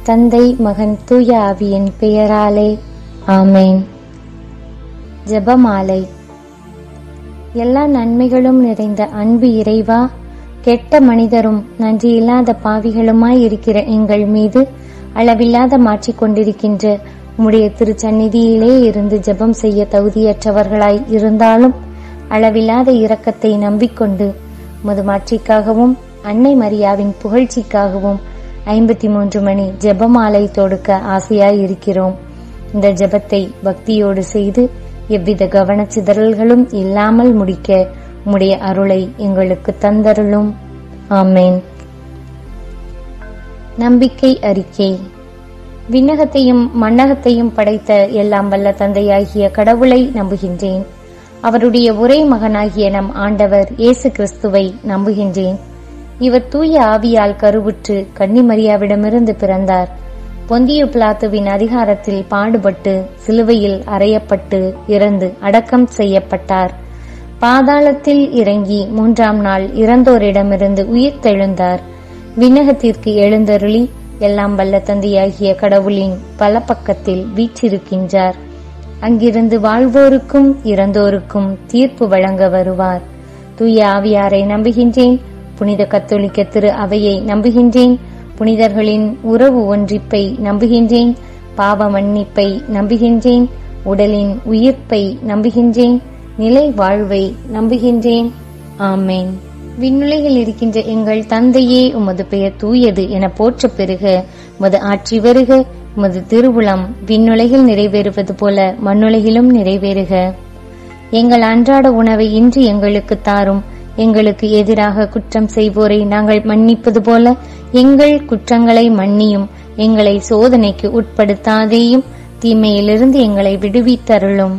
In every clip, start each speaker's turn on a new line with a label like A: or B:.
A: தந்தை மகன் தூய ஆவியின் பெயராலே ஆமேன் ஜெபமாலை எல்லா நன்மைகளும் நிறைந்த அன்பு இறைவா கெட்ட மனிதரும் நன்றியில்லாத பாவிகளுமாய் இருக்கிற எங்கள் மீது அளவில்லாத மாற்றிக் கொண்டிருக்கின்ற உம்முடைய திருச்சந்நிதியிலே இருந்து ஜெபம் செய்ய தகுதியற்றவர்களாய் இருந்தாலும் அளவில்லாத இரக்கத்தை நம்பிக்கொண்டு முது மாட்சிக்காகவும் அன்னை மரியாவின் புகழ்ச்சிக்காகவும் ஐம்பத்தி மூன்று மணி ஜெபமாலை தொடுக்க ஆசையாய் இருக்கிறோம் இந்த ஜெபத்தை பக்தியோடு செய்து எவ்வித கவனச்சிதறல்களும் இல்லாமல் முடிக்க உம்முடைய அருளை எங்களுக்கு தந்தருளும் ஆமேன் நம்பிக்கை அறிக்கை விண்ணகத்தையும் மண்ணகத்தையும் படைத்த எல்லாம் வல்ல தந்தையாகிய கடவுளை நம்புகின்றேன் அவருடைய ஒரே மகனாகிய நம் ஆண்டவர் இயேசு கிறிஸ்துவை நம்புகின்றேன் இவர் தூய ஆவியால் கருவுற்று கன்னிமரியாவிடமிருந்து பிறந்தார் பொந்திய பிளாத்துவின் அதிகாரத்தில் பாடுபட்டு சிலுவையில் அறையப்பட்டு இறந்து அடக்கம் செய்யப்பட்டார் பாதாளத்தில் இறங்கி மூன்றாம் நாள் இறந்தோரிடமிருந்து உயிர் தெழுந்தார் விண்ணகத்திற்கு எழுந்தருளி எல்லாம் வல்ல தந்தையாகிய கடவுளின் பலப்பக்கத்தில் வீற்றிருக்கின்றார் அங்கிருந்து வாழ்வோருக்கும் இறந்தோருக்கும் தீர்ப்பு வழங்க வருவார் தூய ஆவியாரை நம்புகின்றேன் புனித கத்தோலிக்க திரு அவையை நம்புகின்றேன் புனிதர்களின் உறவு ஒன்றிப்பை நம்புகின்றேன் பாவ மன்னிப்பை நம்புகின்றேன் உடலின் உயிர்ப்பை நம்புகின்றேன் நிலை வாழ்வை நம்புகின்றேன் ஆமேன் விண்ணுலகில் இருக்கின்ற எங்கள் தந்தையே உமது பெயர் தூயது என போற்ற பெறுக உமது ஆட்சி வருக உமது திருவுளம் விண்ணுலகில் நிறைவேறுவது போல மண்ணுலகிலும் நிறைவேறுக எங்கள் அன்றாட உணவை இன்று எங்களுக்கு தாரும் எங்களுக்கு எதிராக குற்றம் செய்வோரை நாங்கள் மன்னிப்பது போல எங்கள் குற்றங்களை மன்னியும் எங்களை சோதனைக்கு உட்படுத்தாதேயும் தீமையிலிருந்து எங்களை விடுவித்தருளும்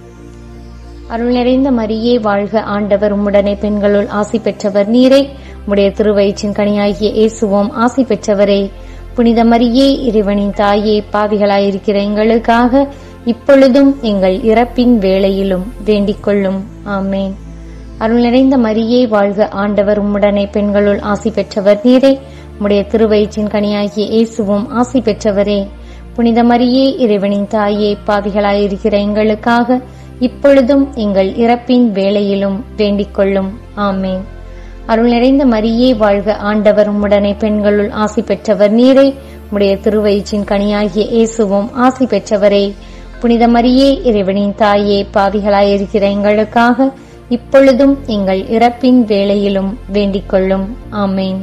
A: அருள் நிறைந்த மரியே வாழ்க ஆண்டவர் உம்முடனே பெண்களுள் ஆசி பெற்றவர் நீரே உம்முடைய திருவயிற்றின் கனியாகிய இயேசுவோம் ஆசி பெற்றவரே புனித மரியே இறைவனின் தாயே பாவிகளாயிருக்கிற எங்களுக்காக இப்பொழுதும் எங்கள் இறப்பின் வேளையிலும் வேண்டிக் கொள்ளும் ஆமேன் அருள் நிறைந்த மரியே வாழ்க ஆண்டவர் உம்முடனே பெண்களுள் ஆசி பெற்றவர் நீரே உம்முடைய திருவயிற்றின் கனியாகிய இயேசுவும் ஆசி பெற்றவரே புனித மரியே இறைவனின் தாயே பாவிகளாயிருக்கிற எங்களுக்காக இப்பொழுதும் எங்கள் இறப்பின் வேளையிலும் வேண்டிக் கொள்ளும் ஆமேன் அருள் நிறைந்த மரியே வாழ்க ஆண்டவர் உம்முடனே பெண்களுள் ஆசி பெற்றவர் நீரே உம்முடைய திருவயிற்றின் கனியாகிய இயேசுவும் ஆசி பெற்றவரே புனித மரியே இறைவனின் தாயே பாவிகளாயிருக்கிற எங்களுக்காக இப்பொழுதும் எங்கள் இறப்பின் வேளையிலும் வேண்டிக் கொள்ளும் ஆமேன்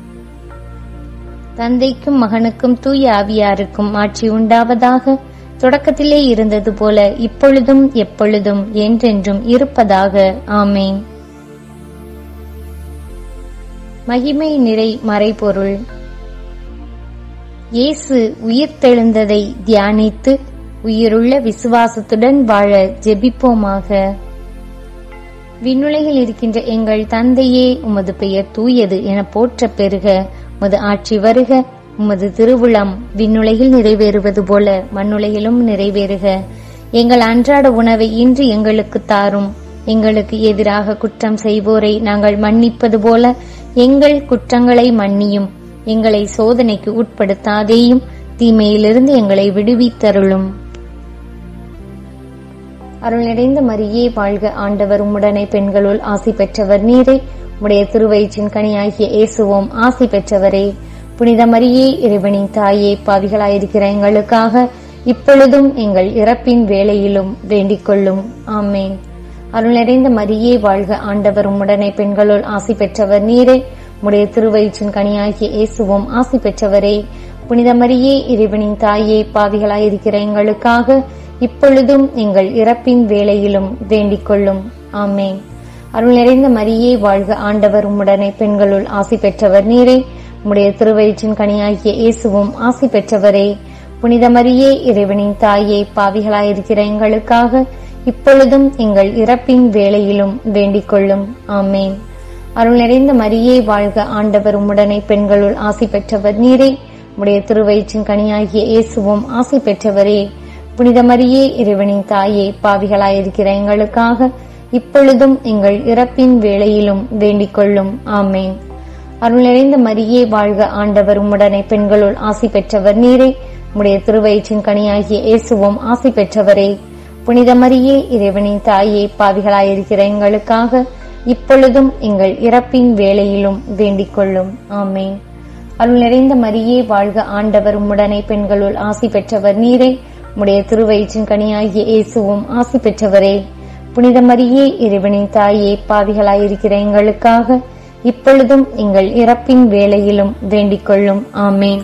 A: தந்தைக்கும் மகனுக்கும் தூய ஆவியாருக்கும் ஆட்சி உண்டாவதாக தொடக்கத்திலே இருந்தது போல இப்பொழுதும் எப்பொழுதும் என்றென்றும் இருப்பதாக ஆமேன் மகிமை நிறை மறைபொருள் இயேசு உயிர்த்தெழுந்ததை தியானித்து உயிருள்ள விசுவாசத்துடன் வாழ ஜெபிப்போமாக விண்ணுலகில் இருக்கின்ற எங்கள் தந்தையே உமது பெயர் தூயது என போற்ற பெறுக உமது ஆட்சி வருக உமது திருவுளம் விண்ணுலகில் நிறைவேறுவது போல மண்ணுலகிலும் நிறைவேறுக எங்கள் அன்றாட உணவை இன்று எங்களுக்கு தாரும் எங்களுக்கு எதிராக குற்றம் செய்வோரை நாங்கள் மன்னிப்பது போல எங்கள் குற்றங்களை மன்னியும் எங்களை சோதனைக்கு உட்படுத்தாதேயும் தீமையிலிருந்து எங்களை விடுவித்தருளும் அருள் நிறைந்த மரியே வாழ்க ஆண்டவர் உம்முடனே பெண்களுள் ஆசி பெற்றவர் நீரே உடைய திருவயிற்றின் கனியாகிய இயேசுவோம் ஆசி பெற்றவரே புனித மரியே இறைவனின் தாயே பாவிகளாயிருக்கிற எங்களுக்காக இப்பொழுதும் எங்கள் இறப்பின் வேளையிலும் வேண்டிக் கொள்ளும் ஆமேன் அருள் நிறைந்த மரியே வாழ்க ஆண்டவர் உம்முடனே பெண்களுள் ஆசி பெற்றவர் நீரே உடைய திருவயிற்றின் கனியாகிய இயேசுவும் ஆசி பெற்றவரே புனித மரியே இறைவனின் தாயே பாவிகளாயிருக்கிற எங்களுக்காக இப்பொழுதும் எங்கள் இறப்பின் வேளையிலும் வேண்டிக் கொள்ளும் ஆமேன் அருள் நிறைந்த மரியே வாழ்க ஆண்டவர் உம்முடனே பெண்களுள் ஆசி பெற்றவர் நீரே உம்முடைய திருவயிற்றின் கனியாகிய இயேசுவும் ஆசி பெற்றவரே புனித மரியே இறைவனின் தாயே பாவிகளாயிருக்கிற எங்களுக்காக இப்பொழுதும் எங்கள் இறப்பின் வேளையிலும் வேண்டிக் கொள்ளும் ஆமேன் அருள் நிறைந்த மரியே வாழ்க ஆண்டவர் உம்முடனே பெண்களுள் ஆசி பெற்றவர் நீரே உடைய திருவயிற்றின் கனியாகிய இயேசுவும் ஆசி பெற்றவரே புனித மரியே இறைவனின் தாயே பாவிகளாயிருக்கிற எங்களுக்காக இப்பொழுதும் எங்கள் இறப்பின் வேளையிலும் வேண்டிக் கொள்ளும் ஆமேன் அருள் நிறைந்த மரியே வாழ்க ஆண்டவர் உம்முடனே பெண்களுள் ஆசி பெற்றவர் நீரே உம்முடைய திருவயிற்றின் கனியாகிய இயேசுவும் ஆசி பெற்றவரே புனித மரியே இறைவனின் தாயே பாவிகளாயிருக்கிற எங்களுக்காக இப்பொழுதும் எங்கள் இறப்பின் வேளையிலும் வேண்டிக் கொள்ளும் ஆமேன் அருள் நிறைந்த மரியே வாழ்க ஆண்டவர் உம்முடனே பெண்களுள் ஆசி பெற்றவர் நீரே உம்முடைய திருவயிற்றின் கனியாகிய இயேசுவும் ஆசி பெற்றவரே புனித மரியே இறைவனின் தாயே பாவிகளாயிருக்கிற எங்களுக்காக இப்பொழுதும் எங்கள் இறப்பின் வேளையிலும் வேண்டிக் கொள்ளும் ஆமேன்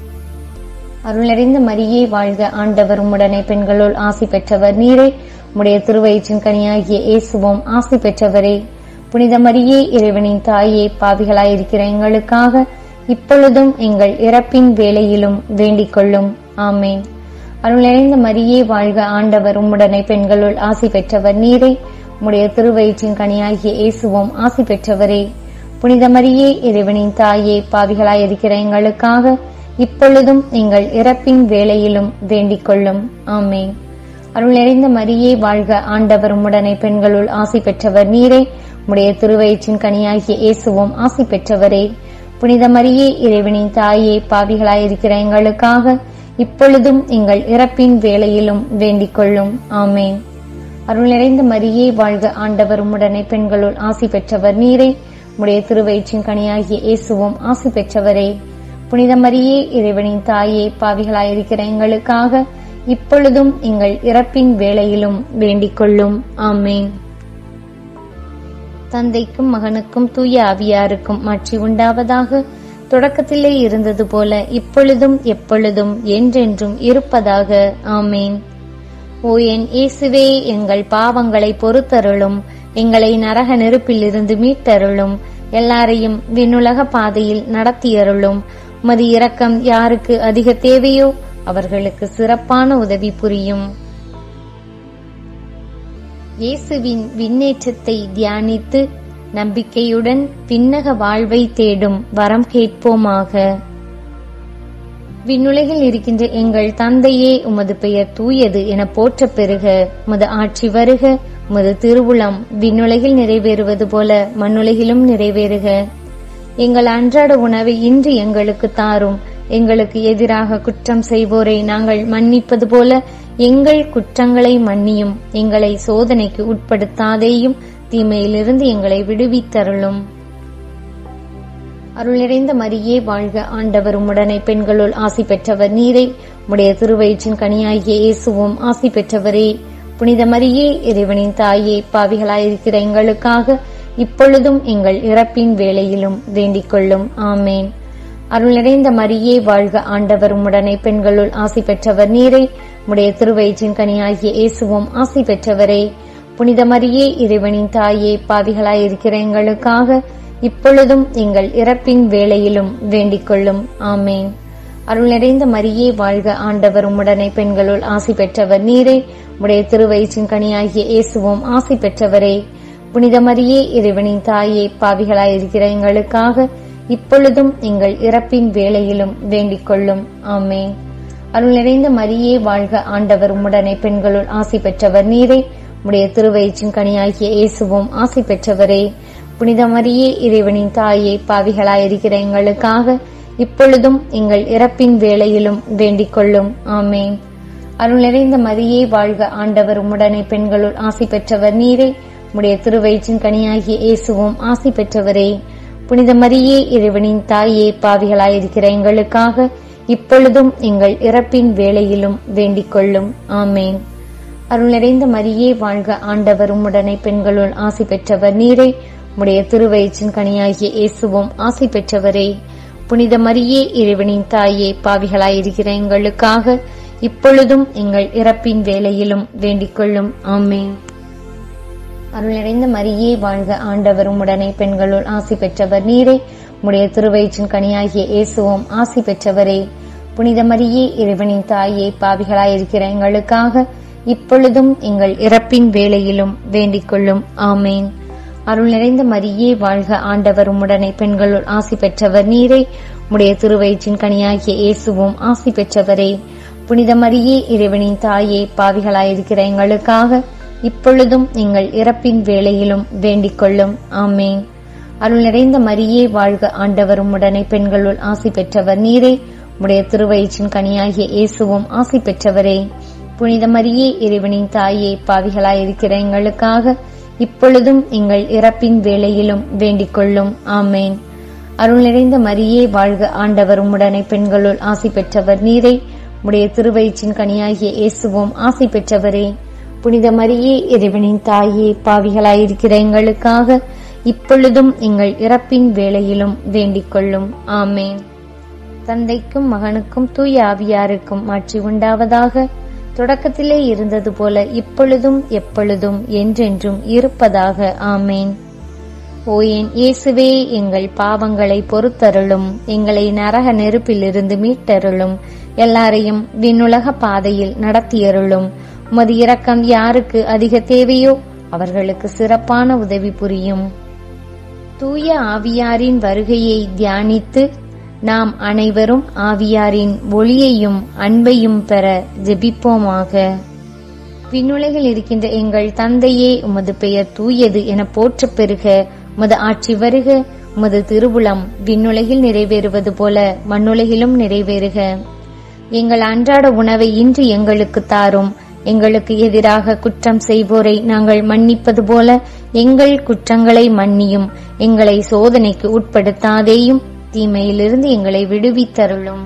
A: அருளறிந்த மரியே வாழ்க ஆண்டவர் உம்முடனே பெண்களுள் ஆசி பெற்றவர் நீரே உம்முடைய திருவயிற்றின் கனியாகிய இயேசுவும் ஆசி பெற்றவரே புனித மரியே இறைவனின் தாயே பாவிகளாயிருக்கிற எங்களுக்காக இப்பொழுதும் எங்கள் இறப்பின் வேளையிலும் வேண்டிக் கொள்ளும் ஆமேன் அருளறிந்த மரியே வாழ்க ஆண்டவர் உம்முடனே பெண்களுள் ஆசி பெற்றவர் நீரே உம்முடைய திருவயிற்றின் கனியாகிய இயேசுவும் ஆசி பெற்றவரே புனித மரியே இறைவனின் தாயே பாவிகளாயிருக்கிற எங்களுக்காக இப்பொழுதும் எங்கள் இறப்பின் வேளையிலும் வேண்டிக் கொள்ளும் ஆமேன் அருள் நிறைந்த மரியே வாழ்க ஆண்டவர் உம்முடனே பெண்களுள் ஆசி பெற்றவர் நீரே உம்முடைய திருவயிற்றின் கனியாகிய இயேசுவும் ஆசி பெற்றவரே புனித மரியே இறைவனின் தாயே பாவிகளாயிருக்கிற எங்களுக்காக இப்பொழுதும் எங்கள் இறப்பின் வேளையிலும் வேண்டிக் கொள்ளும் ஆமேன் அருள் நிறைந்த மரியே வாழ்க ஆண்டவர் உம்முடனே பெண்களுள் ஆசி பெற்றவர் நீரே உம்முடைய திருவயிற்றின் கனியாகிய இயேசுவும் ஆசி பெற்றவரே புனித மரியே இறைவனின் தாயே பாவிகளாயிருக்கிற எங்களுக்காக இப்பொழுதும் எங்கள் இறப்பின் வேளையிலும் வேண்டிக் கொள்ளும் ஆமேன் தந்தைக்கும் மகனுக்கும் தூய ஆவியாருக்கும் மாற்றி உண்டாவதாக தொடக்கத்திலே இருந்தது போல இப்பொழுதும் எப்பொழுதும் என்றென்றும் இருப்பதாக ஆமேன் ஓ என் இயேசுவே எங்கள் பாவங்களை பொறுத்தருளும் எங்களை நரக நெருப்பிலிருந்து மீட்டருளும் எல்லாரையும் விண்ணுலக பாதையில் நடத்தியருளும் உமது இரக்கம் யாருக்கு அதிக தேவையோ அவர்களுக்கு சிறப்பான உதவி புரியும் இயேசுவின் விண்ணேற்றத்தை தியானித்து நம்பிக்கையுடன் விண்ணக வாழ்வை தேடும் வரம் கேட்போமாக விண்ணுலகில் இருக்கின்ற எங்கள் தந்தையே உமது பெயர் தூயது என போற்ற பெறுக உமது ஆட்சி வருக உமது திருவுளம் விண்ணுலகில் நிறைவேறுவது போல மண்ணுலகிலும் நிறைவேறுக எங்கள் அன்றாட உணவை இன்று எங்களுக்கு தாரும் எங்களுக்கு எதிராக குற்றம் செய்வோரை நாங்கள் மன்னிப்பது போல எங்கள் குற்றங்களை மன்னியும் எங்களை சோதனைக்கு உட்படுத்தாதேயும் தீமையிலிருந்து எங்களை விடுவித்தருளும் அருள் நிறைந்த மரியே வாழ்க ஆண்டவர் உம்முடனே பெண்களுள் ஆசி பெற்றவர் நீரே உடைய திருவயிற்றின் கனியாகிய இயேசுவும் ஆசி பெற்றவரே புனித மரியே இறைவனின் தாயே பாவிகளாயிருக்கிற எங்களுக்காக இப்பொழுதும் எங்கள் இறப்பின் வேளையிலும் வேண்டிக் கொள்ளும் ஆமேன் அருள் நிறைந்த மரியே வாழ்க ஆண்டவர் உம்முடனே பெண்களுள் ஆசி பெற்றவர் நீரே உடைய திருவயிற்றின் கனியாகிய இயேசுவும் ஆசி பெற்றவரே புனித மரியே இறைவனின் தாயே பாவிகளாயிருக்கிற எங்களுக்காக இப்பொழுதும் எங்கள் இறப்பின் வேளையிலும் வேண்டிக் கொள்ளும் ஆமேன் அருள் நிறைந்த மரியே வாழ்க ஆண்டவர் உம்முடனே பெண்களுள் ஆசி பெற்றவர் நீரே உடைய திருவயிற்றின் கனியாகிய இயேசுவும் ஆசி பெற்றவரே புனித மரியே இறைவனின் தாயே பாவிகளாயிருக்கிற எங்களுக்காக இப்பொழுதும் எங்கள் இறப்பின் வேளையிலும் வேண்டிக் கொள்ளும் ஆமேன் அருள் நிறைந்த மரியே வாழ்க ஆண்டவர் உம்முடனே பெண்களுள் ஆசி பெற்றவர் நீரே உடைய திருவயிற்றின் கனியாகிய இயேசுவும் ஆசி பெற்றவரே புனித மரியே இறைவனின் தாயே பாவிகளாயிருக்கிற எங்களுக்காக இப்பொழுதும் எங்கள் இறப்பின் வேளையிலும் வேண்டிக் கொள்ளும் ஆமேன் அருள் நிறைந்த மரியே வாழ்க ஆண்டவர் உம்முடனே பெண்களுள் ஆசி பெற்றவர் நீரே உடைய திருவயிற்றின் கனியாகிய இயேசுவும் ஆசி பெற்றவரே புனித மரியே இறைவனின் தாயே பாவிகளாயிருக்கிற எங்களுக்காக இப்பொழுதும் எங்கள் இறப்பின் வேளையிலும் வேண்டிக் கொள்ளும் ஆமேன் அருள் நிறைந்த மரியே வாழ்க ஆண்டவர் உம்முடனே பெண்களுள் ஆசி பெற்றவர் நீரே உடைய திருவயிற்றின் கனியாகிய இயேசுவும் ஆசி பெற்றவரே புனித மரியே இறைவனின் தாயே பாவிகளாயிருக்கிற எங்களுக்காக இப்பொழுதும் எங்கள் இறப்பின் வேளையிலும் வேண்டிக் கொள்ளும் ஆமேன் அருள் நிறைந்த மரியே வாழ்க ஆண்டவர் உம்முடனே பெண்களுள் ஆசி பெற்றவர் நீரே உடைய திருவயிற்றின் கனியாகிய இயேசுவும் ஆசி பெற்றவரே புனித மரியே இறைவனின் தாயே பாவிகளாயிருக்கிற எங்களுக்காக இப்பொழுதும் எங்கள் இறப்பின் வேளையிலும் வேண்டிக் கொள்ளும் ஆமேன் அருள் நிறைந்த மரியே வாழ்க ஆண்டவர் உம்முடனே பெண்களுள் ஆசி பெற்றவர் நீரே உடைய திருவயிற்றின் கனியாகிய இயேசுவும் ஆசி பெற்றவரே புனித மரியே இறைவனின் தாயே பாவிகளாயிருக்கிற எங்களுக்காக இப்பொழுதும் எங்கள் இறப்பின் வேளையிலும் வேண்டிக் கொள்ளும் ஆமேன் அருள் நிறைந்த மரியே வாழ்க ஆண்டவரும் உடனே பெண்களுள் ஆசி பெற்றவர் நீரே உடைய திருவயிற்றின் கனியாகிய இயேசுவும் ஆசி பெற்றவரே புனித மரியே இறைவனின் தாயே பாவிகளாயிருக்கிற எங்களுக்காக இப்பொழுதும் எங்கள் இறப்பின் வேளையிலும் வேண்டிக் கொள்ளும் ஆமேன் அருள் நிறைந்த மரியே வாழ்க ஆண்டவரும் உடனே பெண்களுள் ஆசி பெற்றவர் நீரே உடைய திருவயிற்றின் கனியாகிய இயேசுவும் ஆசி பெற்றவரே புனித மரியே இறைவனின் தாயே பாவிகளாயிருக்கிற எங்களுக்காக இப்பொழுதும் எங்கள் இறப்பின் வேளையிலும் வேண்டிக் கொள்ளும் ஆமேன் தந்தைக்கும் மகனுக்கும் தூய ஆவியாருக்கும் மாற்றி உண்டாவதாக தொடக்கத்திலே இருந்தது போல இப்பொழுதும் எப்பொழுதும் என்றென்றும் இருப்பதாக ஆமேன் ஓ என் இயேசுவே எங்கள் பாவங்களை பொறுத்தருளும் எங்களை நரக நெருப்பிலிருந்து மீட்டருளும் எல்லாரையும் விண்ணுலக பாதையில் நடத்தியருளும் உமது இரக்கம் யாருக்கு அதிக தேவையோ அவர்களுக்கு சிறப்பான உதவி புரியும் தூய ஆவியாரின் வருகையை தியானித்து நாம் அனைவரும் ஆவியாரின் ஒளியையும் அன்பையும் பெற ஜெபிப்போமாக விண்ணுலகில் இருக்கின்ற எங்கள் தந்தையே உமது பெயர் தூயது என போற்றப் பெறுக உமது ஆட்சி வருக உமது திருவுளம் விண்ணுலகில் நிறைவேறுவது போல மண்ணுலகிலும் நிறைவேறுக எங்கள் அன்றாட உணவை இன்று எங்களுக்கு தாரும் எங்களுக்கு எதிராக குற்றம் செய்வோரை நாங்கள் மன்னிப்பது போல எங்கள் குற்றங்களை மன்னியும் எங்களை சோதனைக்கு உட்படுத்தாதேயும் தீமையிலிருந்து எங்களை விடுவித்தருளும்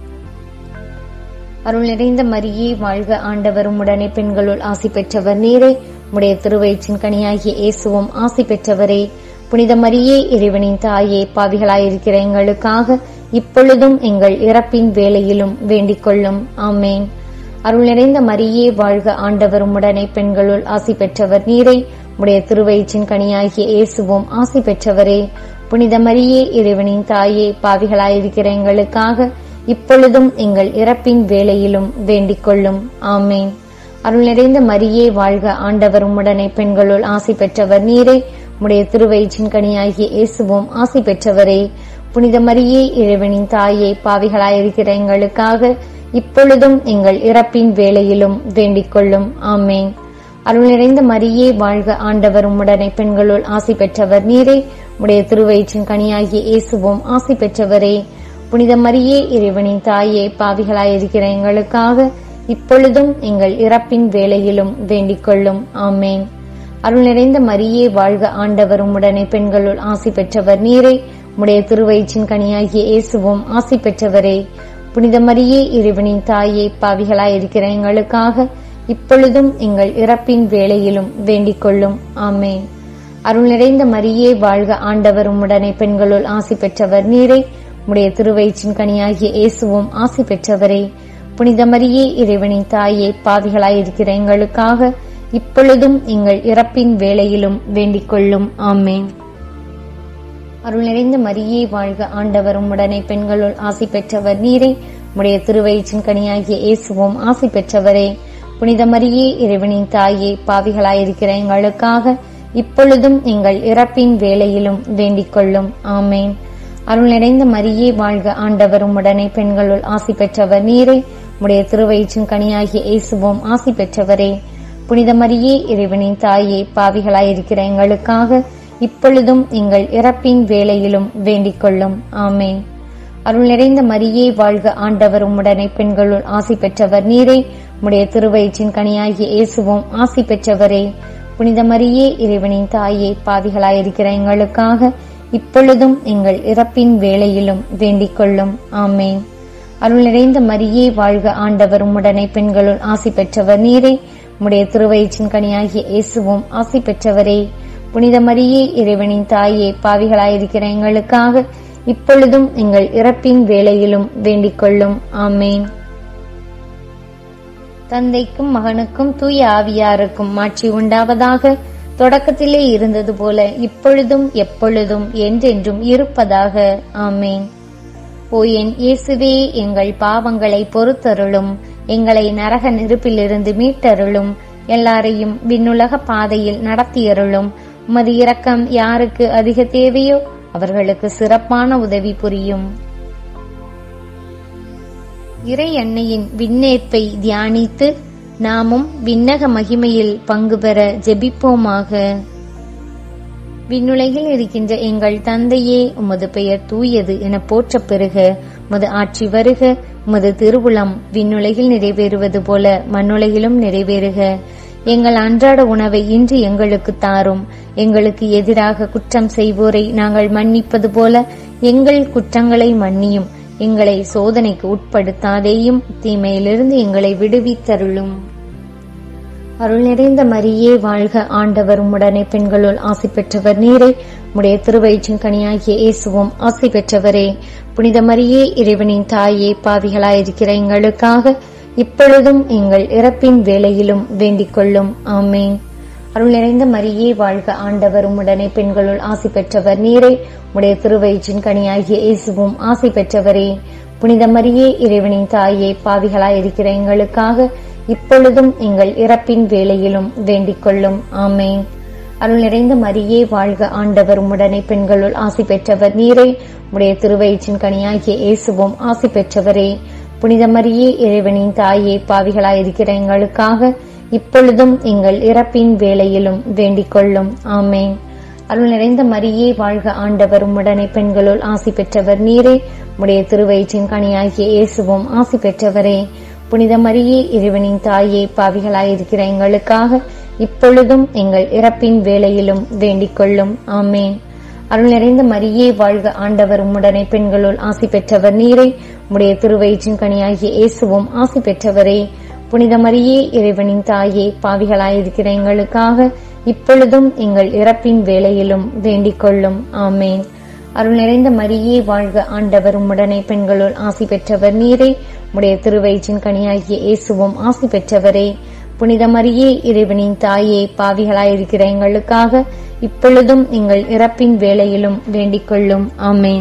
A: அருள் நிறைந்த மரியே வாழ்க ஆண்டவரும் உடனே பெண்களுள் ஆசி பெற்றவர் நீரே உடைய திருவயிற்றின் கனியாகிய இயேசுவும் ஆசி பெற்றவரே புனித மரியே இறைவனின் தாயே பாவிகளாயிருக்கிற எங்களுக்காக இப்பொழுதும் எங்கள் இறப்பின் வேளையிலும் வேண்டிக் கொள்ளும் ஆமேன் அருள் நிறைந்த மரியே வாழ்க ஆண்டவரும் உடனே பெண்களுள் ஆசி பெற்றவர் நீரே உடைய திருவயிற்றின் கனியாகிய இயேசுவும் ஆசி பெற்றவரே புனித மரியே இறைவனின் தாயே பாவிகளாயிருக்கிற எங்களுக்காக இப்பொழுதும் எங்கள் இறப்பின் வேளையிலும் வேண்டிக் கொள்ளும் ஆமேன் அருள் நிறைந்த மரியே வாழ்க ஆண்டவரும் உடனே பெண்களுள் ஆசி பெற்றவர் நீரே உடைய திருவயிற்றின் கனியாகிய இயேசுவும் ஆசி பெற்றவரே புனித மரியே இறைவனின் தாயே பாவிகளாயிருக்கிற எங்களுக்காக இப்பொழுதும் எங்கள் இறப்பின் வேளையிலும் வேண்டிக் கொள்ளும் ஆமேன் அருள் நிறைந்த மரியே வாழ்க ஆண்டவரும் உடனே பெண்களுள் ஆசி பெற்றவர் நீரே உடைய திருவயிற்றின் கனியாகிய இயேசுவும் ஆசி பெற்றவரே புனித மரியே இறைவனின் தாயே பாவிகளாயிருக்கிற எங்களுக்காக இப்பொழுதும் எங்கள் இறப்பின் வேளையிலும் வேண்டிக் கொள்ளும் ஆமேன் அருள் நிறைந்த மரியே வாழ்க ஆண்டவரும் உடனே பெண்களுள் ஆசி பெற்றவர் நீரே உடைய திருவயிற்றின் கனியாகிய இயேசுவும் ஆசி பெற்றவரே புனித மரியே இறைவனின் தாயே பாவிகளாயிருக்கிற எங்களுக்காக இப்பொழுதும் எங்கள் இறப்பின் வேளையிலும் வேண்டிக் கொள்ளும் ஆமேன் அருள் நிறைந்த மரியே வாழ்க ஆண்டவரும் உடனே பெண்களுள் ஆசி பெற்றவர் நீரே உடைய திருவயிற்றின் கனியாகிய இயேசுவும் ஆசி பெற்றவரே புனித மரியே இறைவனின் தாயே பாவிகளாயிருக்கிற எங்களுக்காக இப்பொழுதும் எங்கள் இறப்பின் வேளையிலும் வேண்டிக் கொள்ளும் ஆமேன் அருள் நிறைந்த மரியே வாழ்க ஆண்டவரும் உடனே பெண்களுள் ஆசி பெற்றவர் நீரே உடைய திருவயிற்றின் கனியாகிய இயேசுவும் ஆசி பெற்றவரே புனித மரியே இறைவனின் தாயே பாவிகளாயிருக்கிற எங்களுக்காக இப்பொழுதும் எங்கள் இறப்பின் வேளையிலும் வேண்டிக் கொள்ளும் ஆமேன் அருள் நிறைந்த மரியே வாழ்க ஆண்டவரும் உடனே பெண்களுள் ஆசி பெற்றவர் நீரே உடைய திருவயிற்றின் கனியாகிய இயேசுவும் ஆசி பெற்றவரே புனித மரியே இறைவனின் தாயே பாவிகளாயிருக்கிற எங்களுக்காக இப்பொழுதும் எங்கள் இறப்பின் வேளையிலும் வேண்டிக் கொள்ளும் ஆமேன் அருள் நிறைந்த மரியே வாழ்க ஆண்டவரும் உடனே பெண்களுள் ஆசி பெற்றவர் நீரே உடைய திருவயிற்றின் கனியாகிய இயேசுவும் ஆசி பெற்றவரே புனித மரியே இறைவனின் தாயே பாவிகளாயிருக்கிற எங்களுக்காக இப்பொழுதும் எங்கள் இறப்பின் வேளையிலும் வேண்டிக் கொள்ளும் ஆமேன் அருள் நிறைந்த மரியே வாழ்க ஆண்டவரும் உடனே பெண்களுள் ஆசி பெற்றவர் நீரே உடைய திருவயிற்றின் கனியாகிய இயேசுவும் ஆசி பெற்றவரே புனித மரியே இறைவனின் தாயே பாவிகளாயிருக்கிற எங்களுக்காக இப்பொழுதும் எங்கள் இறப்பின் வேளையிலும் வேண்டிக் கொள்ளும் ஆமேன் தந்தைக்கும் மகனுக்கும் தூய ஆவியாருக்கும் மாட்சி உண்டாவதாக தொடக்கத்திலே இருந்தது போல இப்பொழுதும் எப்பொழுதும் என்றென்றும் இருப்பதாக ஆமேன் ஓ என் இயேசுவே எங்கள் பாவங்களை பொறுத்தருளும் எங்களை நரக நெருப்பிலிருந்து மீட்டருளும் எல்லாரையும் விண்ணுலக பாதையில் நடத்தியருளும் உமது இரக்கம் யாருக்கு அதிக தேவையோ அவர்களுக்கு சிறப்பான உதவி புரியும் இறை அன்னையின் விண்ணேற்பை தியானித்து நாமும் விண்ணக மகிமையில் பங்கு பெற ஜெபிப்போமாக விண்ணுலகில் இருக்கின்ற எங்கள் தந்தையே உமது பெயர் தூயது என போற்றப் பெறுக உமது ஆட்சி வருக உமது திருவுளம் விண்ணுலகில் நிறைவேறுவது போல மண்ணுலகிலும் நிறைவேறுக எங்கள் அன்றாட உணவை இன்று எங்களுக்கு தாரும் எங்களுக்கு எதிராக குற்றம் செய்வோரை நாங்கள் மன்னிப்பது போல எங்கள் குற்றங்களை மன்னியும் எங்களை சோதனைக்கு உட்படுத்தாதேயும் தீமையிலிருந்து எங்களை விடுவித்தருளும் அருள் நிறைந்த மரியே வாழ்க ஆண்டவர் உடனே பெண்களுள் ஆசி பெற்றவர் நீரே உடைய திருவயிற்றின் கனியாகிய இயேசுவும் ஆசி பெற்றவரே புனித மரியே இறைவனின் தாயே பாவிகளாயிருக்கிற எங்களுக்காக இப்பொழுதும் எங்கள் இறப்பின் வேளையிலும் வேண்டிக் கொள்ளும் ஆமேன் அருள் நிறைந்த மரியே வாழ்க ஆண்டவர் உடனே பெண்களுள் ஆசி பெற்றவர் நீரே உடைய திருவயிற்றின் கனியாகிய இயேசுவும் ஆசி பெற்றவரே புனித மரியே இறைவனின் தாயே பாவிகளாயிருக்கிற எங்களுக்காக இப்பொழுதும் எங்கள் இறப்பின் வேளையிலும் வேண்டிக் கொள்ளும் ஆமேன் அருள் நிறைந்த மரியே வாழ்க ஆண்டவர் உடனே பெண்களுள் ஆசி பெற்றவர் நீரே உடைய திருவயிற்றின் கனியாகிய இயேசுவும் ஆசி பெற்றவரே புனித மரியே இறைவனின் தாயே பாவிகளாயிருக்கிற எங்களுக்காக இப்பொழுதும் எங்கள் இறப்பின் வேளையிலும் வேண்டிக் கொள்ளும் ஆமேன் அருள் நிறைந்த மரியே வாழ்க ஆண்டவர் உடனே பெண்களுள் ஆசி பெற்றவர் நீரே உடைய திருவயிற்றின் கனியாகிய இயேசுவும் ஆசி பெற்றவரே புனித மரியே இறைவனின் தாயே பாவிகளாயிருக்கிற எங்களுக்காக இப்பொழுதும் எங்கள் இறப்பின் வேளையிலும் வேண்டிக் கொள்ளும் ஆமேன் அருள் நிறைந்த மரியே வாழ்க ஆண்டவர் உம்முடனே பெண்களுள் ஆசி பெற்றவர் நீரே உடைய திருவயிற்றின் கனியாகிய இயேசுவும் ஆசி பெற்றவரே புனித மரியே இறைவனின் தாயே பாவிகளாயிருக்கிற எங்களுக்காக இப்பொழுதும் எங்கள் இறப்பின் வேளையிலும் வேண்டிக் கொள்ளும் ஆமேன் அருள் நிறைந்த மரியே வாழ்க ஆண்டவர் உம்முடனே பெண்களுள் ஆசி பெற்றவர் நீரே உடைய திருவயிற்றின் கனியாகிய இயேசுவும் ஆசி பெற்றவரே புனித மரியே இறைவனின் தாயே பாவிகளாயிருக்கிற எங்களுக்காக இப்பொழுதும் எங்கள் இறப்பின் வேளையிலும் வேண்டிக் கொள்ளும் ஆமேன்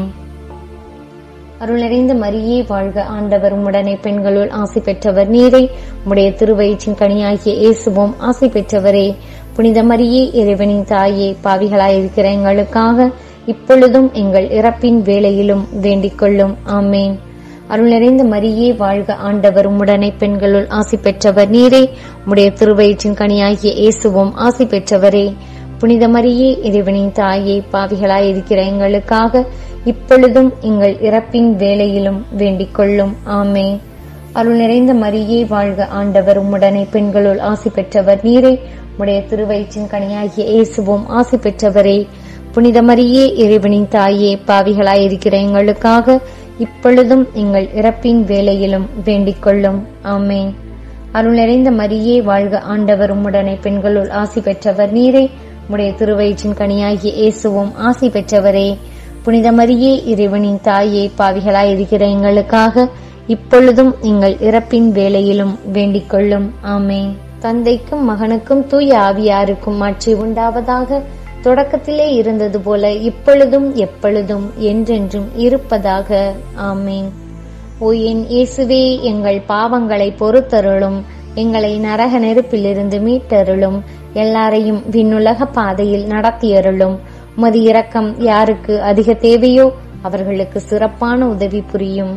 A: அருளறிந்த மரியே வாழ்க ஆண்டவர் உம்முடனே பெண்களுள் ஆசி பெற்றவர் நீரே உடைய திருவயிற்றின் கனியாகிய இயேசுவும் ஆசி பெற்றவரே புனித மரியே இறைவனின் தாயே பாவிகளாயிருக்கிற எங்களுக்காக இப்பொழுதும் எங்கள் இறப்பின் வேளையிலும் வேண்டிக் கொள்ளும் ஆமேன் அருள் நிறைந்த மரியே வாழ்க ஆண்டவர் உம்முடனே பெண்களுள் ஆசி பெற்றவர் நீரே உடைய திருவயிற்றின் கனியாகிய இயேசுவும் ஆசி பெற்றவரே புனித மரியே இறைவனின் தாயே பாவிகளாயிருக்கிற எங்களுக்காக இப்பொழுதும் எங்கள் இறப்பின் வேளையிலும் வேண்டிக் கொள்ளும் ஆமே அருள் நிறைந்த மரியே வாழ்க ஆண்டவர் உம்முடனே பெண்களுள் ஆசி பெற்றவர் நீரே உடைய திருவயிற்றின் கனியாகிய இயேசுவும் ஆசி பெற்றவரே புனித மரியே இறைவனின் தாயே பாவிகளாயிருக்கிற எங்களுக்காக இப்பொழுதும் எங்கள் இறப்பின் வேளையிலும் வேண்டிக் கொள்ளும் ஆமேன் அருள் நிறைந்த மரியே வாழ்க ஆண்டவர் உம்முடனே பெண்களுள் ஆசி பெற்றவர் நீரே உடைய திருவயிற்றின் கனியாகிய இயேசுவும் ஆசி பெற்றவரே புனித மரியே இறைவனின் தாயே பாவிகளாயிருக்கிற எங்களுக்காக இப்பொழுதும் எங்கள் இறப்பின் வேளையிலும் வேண்டிக் கொள்ளும் ஆமேன் தந்தைக்கும் மகனுக்கும் தூய ஆவியாருக்கும் ஆட்சி உண்டாவதாக தொடக்கத்திலே இருந்தது போல இப்பொழுதும் எப்பொழுதும் என்றென்றும் இருப்பதாக ஆமேன் ஓ என் இயேசுவே எங்கள் பாவங்களை பொறுத்தருளும் எங்களை நரக நெருப்பிலிருந்து மீட்டருளும் எல்லாரையும் விண்ணுலக பாதையில் நடத்தியருளும் உமது இரக்கம் யாருக்கு அதிக தேவையோ அவர்களுக்கு சிறப்பான உதவி புரியும்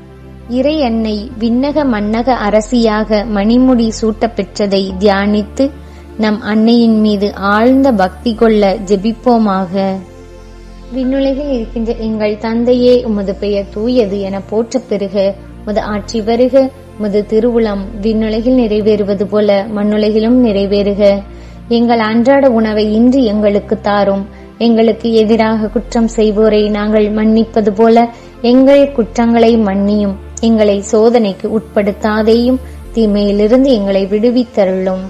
A: இறை அன்னை விண்ணக மன்னக அரசியாக மணிமுடி சூட்டப் பெற்றதை தியானித்து நம் அன்னையின் மீது ஆழ்ந்த பக்தி கொள்ள ஜெபிப்போமாக விண்ணுலகில் இருக்கின்ற எங்கள் தந்தையே உமது பெயர் தூயது என போற்றப் பெறுக உமது ஆட்சி வருக உமது திருவுளம் விண்ணுலகில் நிறைவேறுவது போல மண்ணுலகிலும் நிறைவேறுக எங்கள் அன்றாட உணவை இன்று எங்களுக்கு தாரும் எங்களுக்கு எதிராக குற்றம் செய்வோரை நாங்கள் மன்னிப்பது போல எங்கள் குற்றங்களை மன்னியும் எங்களை சோதனைக்கு உட்படுத்தாதேயும் தீமையிலிருந்து எங்களை விடுவித்தருளும்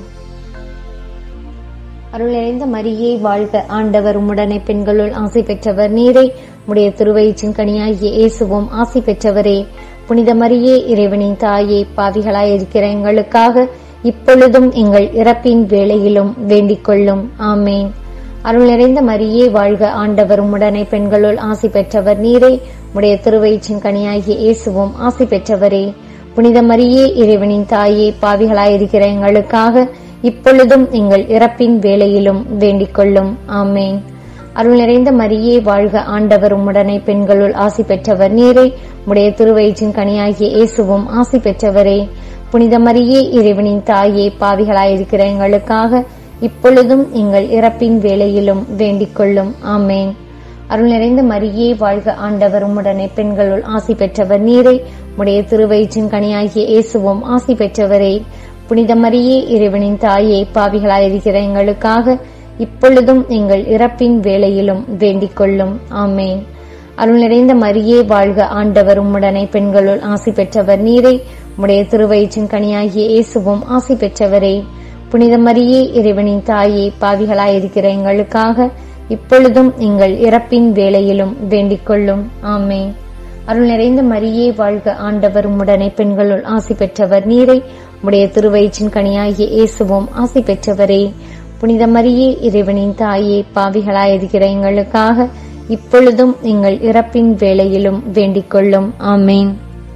A: அருளறிந்த மரியே வாழ்க ஆண்டவர் உம்முடனே பெண்களுள் ஆசை பெற்றவர் நீரே உடைய திருவயிற்றின் கனியாகிய இயேசுவும் ஆசை பெற்றவரே புனித மரியே இறைவனின் தாயே பாவிகளாயிருக்கிற எங்களுக்காக இப்பொழுதும் எங்கள் இறப்பின் வேளையிலும் வேண்டிக் கொள்ளும் ஆமேன் அருளறிந்த மரியே வாழ்க ஆண்டவர் உம்முடனே பெண்களுள் ஆசி பெற்றவர் நீரே உடைய திருவயிற்றின் கனியாகிய இயேசுவும் ஆசி பெற்றவரே புனித மரியே இறைவனின் தாயே பாவிகளாயிருக்கிற எங்களுக்காக இப்பொழுதும் எங்கள் இறப்பின் வேளையிலும் வேண்டிக் கொள்ளும் ஆமேன் அருள் நிறைந்த மரியே வாழ்க ஆண்டவர் உம்முடனே பெண்களுள் ஆசி பெற்றவர் நீரே உடைய திருவயிற்றின் கனியாகிய இயேசுவும் ஆசி பெற்றவரே புனித மரியே இறைவனின் தாயே பாவிகளாயிருக்கிற எங்களுக்காக இப்பொழுதும் எங்கள் இறப்பின் வேளையிலும் வேண்டிக் கொள்ளும் ஆமேன் அருள் நிறைந்த மரியே வாழ்க ஆண்டவர் உம்முடனே பெண்களுள் ஆசி பெற்றவர் நீரை உடைய திருவயிற்றின் கனியாகிய இயேசுவும் ஆசி பெற்றவரே புனித மரியே இறைவனின் தாயே பாவிகளாயிருக்கிற எங்களுக்காக இப்பொழுதும் எங்கள் இறப்பின் வேளையிலும் வேண்டிக் கொள்ளும் ஆமேன் அருள் நிறைந்த மரியே வாழ்க ஆண்டவர் உம்முடனே பெண்களுள் ஆசி பெற்றவர் நீரை உடைய திருவயிற்றின் கனியாகிய இயேசுவும் ஆசி பெற்றவரே புனித மரியே இறைவனின் தாயே பாவிகளாயிருக்கிற எங்களுக்காக இப்பொழுதும் எங்கள் இறப்பின் வேளையிலும் வேண்டிக் கொள்ளும் ஆமேன் அருள் நிறைந்த மரியே வாழ்க ஆண்டவர் உம்முடனே பெண்களுள் ஆசி பெற்றவர் நீரை உடைய திருவயிற்றின் கனியாகிய இயேசுவும் ஆசி பெற்றவரே புனித மரியே இறைவனின் தாயே பாவிகளாயிருக்கிற எங்களுக்காக இப்பொழுதும் எங்கள் இறப்பின் வேளையிலும் வேண்டிக் கொள்ளும் ஆமேன்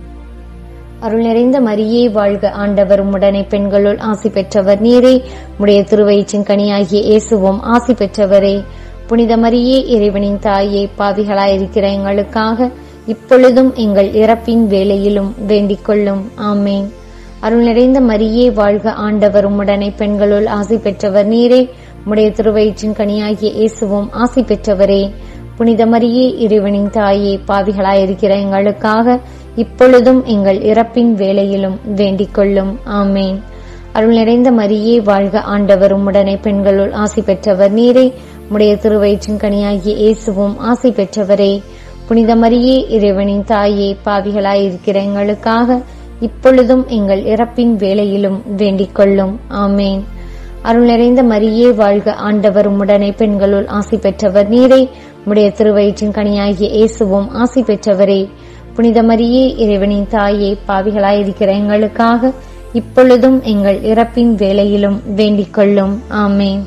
A: அருள் நிறைந்த மரியே வாழ்க ஆண்டவர் உம்முடனே பெண்களுள் ஆசி பெற்றவர் நீரே உடைய திருவயிற்றின் கனியாகிய இயேசுவும் ஆசி பெற்றவரே புனித மரியே இறைவனின் தாயே பாவிகளாயிருக்கிற எங்களுக்காக இப்பொழுதும் எங்கள் இறப்பின் வேளையிலும் வேண்டிக் கொள்ளும் ஆமேன் அருள் நிறைந்த மரியே வாழ்க ஆண்டவர் உம்முடனே பெண்களுள் ஆசி பெற்றவர் நீரே உடைய திருவயிற்றின் கனியாகிய இயேசுவும் ஆசி பெற்றவரே புனித மரியே இறைவனின் தாயே பாவிகளாயிருக்கிற எங்களுக்காக இப்பொழுதும் எங்கள் இறப்பின் வேளையிலும் வேண்டிக் கொள்ளும் ஆமேன் அருள் நிறைந்த மரியே வாழ்க ஆண்டவர் உம்முடனே பெண்களுள் ஆசி பெற்றவர் நீரே உடைய திருவயிற்றின் கனியாகிய இயேசுவும் ஆசி பெற்றவரே புனித மரியே இறைவனின் தாயே பாவிகளாயிருக்கிற எங்களுக்காக இப்பொழுதும் எங்கள் இறப்பின் வேளையிலும் வேண்டிக் கொள்ளும் ஆமேன் அருள் நிறைந்த மரியே வாழ்க ஆண்டவர் உம்முடனே பெண்களுள் ஆசி பெற்றவர் நீரே உடைய திருவயிற்றின் கனியாகிய இயேசுவும் ஆசி பெற்றவரே புனித மரியே இறைவனின் தாயே பாவிகளாயிருக்கிற எங்களுக்காக இப்பொழுதும் எங்கள் இறப்பின் வேளையிலும் வேண்டிக் கொள்ளும் ஆமேன்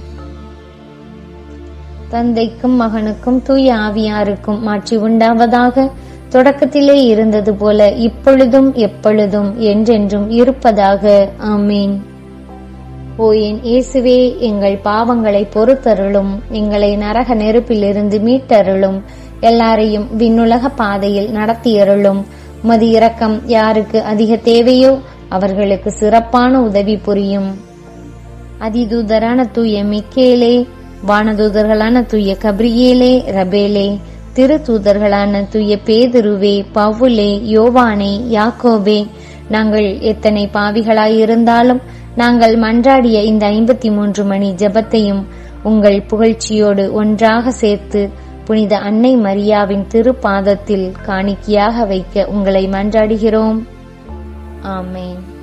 A: தந்தைக்கும் மகனுக்கும் தூய ஆவியாருக்கும் மாற்றி உண்டாவதாக தொடக்கத்திலே இருந்தது போல இப்பொழுதும் எப்பொழுதும் என்றென்றும் இருப்பதாக ஆமேன் ஓ என் இயேசுவே எங்கள் பாவங்களை பொறுத்தருளும் எங்களை நரக நெருப்பிலிருந்து மீட்டருளும் எல்லாரையும் விண்ணுலக பாதையில் நடத்தியருளும் மது இரக்கம் யாருக்கு அதிக தேவையோ அவர்களுக்கு சிறப்பான உதவி புரியும் அதிதூதரான தூய மிக்கேலே வானதூதர்களான தூய கப்ரியேலே ரபேலே திரு தூதர்களான தூய பேதுருவே பவுலே யோவானே யாக்கோபே நாங்கள் எத்தனை பாவிகளாயிருந்தாலும் நாங்கள் மன்றாடிய இந்த ஐம்பத்தி மூன்று மணி ஜபத்தையும் உங்கள் புகழ்ச்சியோடு ஒன்றாக சேர்த்து புனித அன்னை மரியாவின் திருப்பாதத்தில் காணிக்கையாக வைக்க உங்களை மன்றாடுகிறோம் ஆமேன்